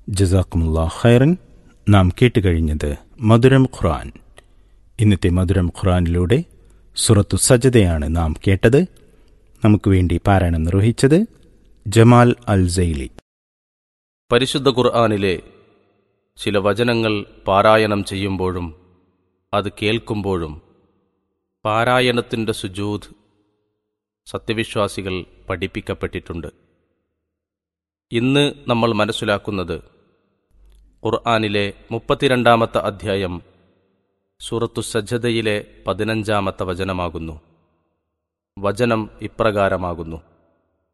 ജസാക്കുമുല്ലാ ഖൈറൻ നാം കേട്ടുകഴിഞ്ഞത് മധുരം ഖുറാൻ ഇന്നത്തെ മധുരം ഖുറാനിലൂടെ സുറത്തു സജതയാണ് നാം കേട്ടത് നമുക്ക് വേണ്ടി പാരായണം നിർവഹിച്ചത് ജമാൽ അൽ സൈലി പരിശുദ്ധ ഖുർആാനിലെ ചില വചനങ്ങൾ പാരായണം ചെയ്യുമ്പോഴും അത് കേൾക്കുമ്പോഴും പാരായണത്തിൻ്റെ സുജൂദ് സത്യവിശ്വാസികൾ പഠിപ്പിക്കപ്പെട്ടിട്ടുണ്ട് ഇന്ന് നമ്മൾ മനസ്സിലാക്കുന്നത് ഖുർആാനിലെ മുപ്പത്തിരണ്ടാമത്തെ അധ്യായം സൂറത്തു സജ്ജതയിലെ പതിനഞ്ചാമത്തെ വചനമാകുന്നു വചനം ഇപ്രകാരമാകുന്നു